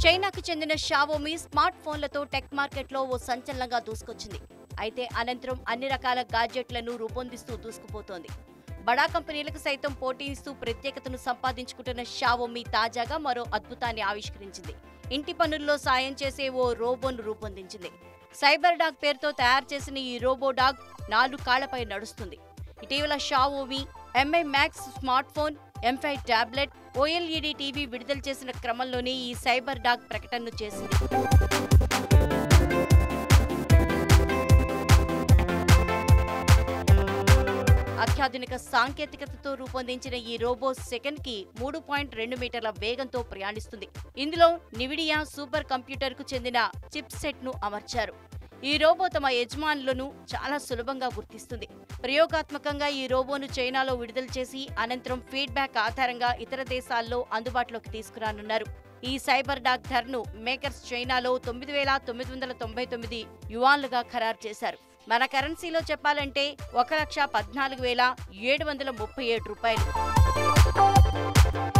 చైనాకు చెందిన Xiaomi smart ఫోన్లతో టెక్ మార్కెట్లో ఓ సంచలనంగా దూసుకొచ్చింది అయితే అనంతరం అన్ని రకాల గాడ్జెట్లను రూపొందిస్తూ దూసుకుపోతోంది బడా కంపెనీలకు సైతం పోటీ ఇస్తూ ప్రత్యేకతను సంపాదించుకుంటున్న షావోమి తాజాగా మరో అద్భుతాన్ని ఆవిష్కరించింది ఇంటి పనుల్లో సాయం చేసే ఓ రోబోను రూపొందించింది సైబర్ డాగ్ పేరుతో తయారు చేసిన ఈ రోబో డాగ్ నాలుగు కాళ్లపై నడుస్తుంది ఇటీవల Xiaomi Mi Max smartphone ఎంఫై టాబ్లెట్ ఓఎల్ఈడి టీవీ విడుదల చేసిన క్రమంలోనే ఈ సైబర్ డాగ్ ప్రకటనను చేసింది అత్యాధునిక సాంకేతికతతో రూపొందించిన ఈ రోబో సెకండ్ కి మూడు పాయింట్ రెండు మీటర్ల వేగంతో ప్రయాణిస్తుంది ఇందులో నివిడియా సూపర్ కంప్యూటర్ కు చెందిన చిప్ సెట్ ను అమర్చారు ఈ రోబో తమ యజమానులను చాలా సులభంగా గుర్తిస్తుంది ప్రయోగాత్మకంగా ఈ రోబోను చైనాలో విడుదల చేసి అనంతరం ఫీడ్బ్యాక్ ఆధారంగా ఇతర దేశాల్లో అందుబాటులోకి తీసుకురానున్నారు ఈ సైబర్ డాగ్ ధరను మేకర్స్ చైనాలో తొమ్మిది వేల తొమ్మిది వందల తొంభై తొమ్మిది యువాన్లుగా ఖరారు చేశారు మన కరెన్సీలో చెప్పాలంటే ఒక లక్ష పద్నాలుగు వేల ఏడు వందల ముప్పై ఏడు రూపాయలు